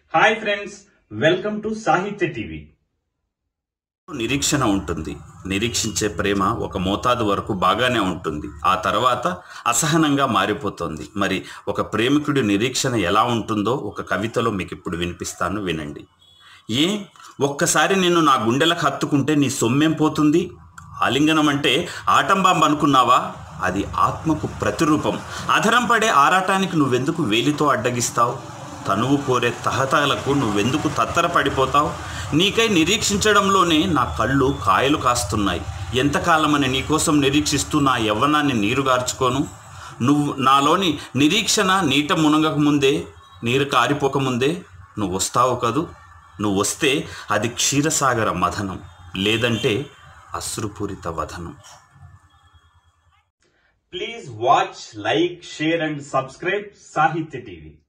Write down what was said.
hi friends welcome to Sahitya TV నిరీక్షణ ఉంటుంది నిరీక్షించే ప్రేమ ఒక మోతాదు వరకు బాగానే ఉంటుంది ఆ తర్వాత అసహనంగా మారిపోతుంది మరి ఒక ప్రేమికుడి నిరీక్షణ ఎలా ఉంటుందో ఒక కవితలో మీకు ఇప్పుడు వినిపిస్తాను వినండి ఏ ఒక్కసారి నిన్ను నా గుండెలకు హత్తుకుంటే నీ సొమ్మేం పోతుంది ఆలింగనం అంటే ఆటం బాంబు అనుకున్నావా అది ఆత్మకు ప్రతిరూపం అధరం పడే ఆరాటానికి నువ్వెందుకు వేలితో అడ్డగిస్తావు తనువు కోరే తహతలకు నువ్వెందుకు తత్తర పడిపోతావు నీకై నిరీక్షించడంలోనే నా కళ్ళు కాయలు కాస్తున్నాయి ఎంతకాలమని నీకోసం నిరీక్షిస్తూ నా యవ్వనాన్ని నీరుగార్చుకోను నువ్వు నాలోని నిరీక్షణ నీట మునగకముందే నీరు కారిపోకముందే నువ్వు వస్తావు కదూ నువ్వు వస్తే అది క్షీరసాగర మథనం లేదంటే అశ్రుపూరిత వధనం please watch like share and subscribe Sahitya TV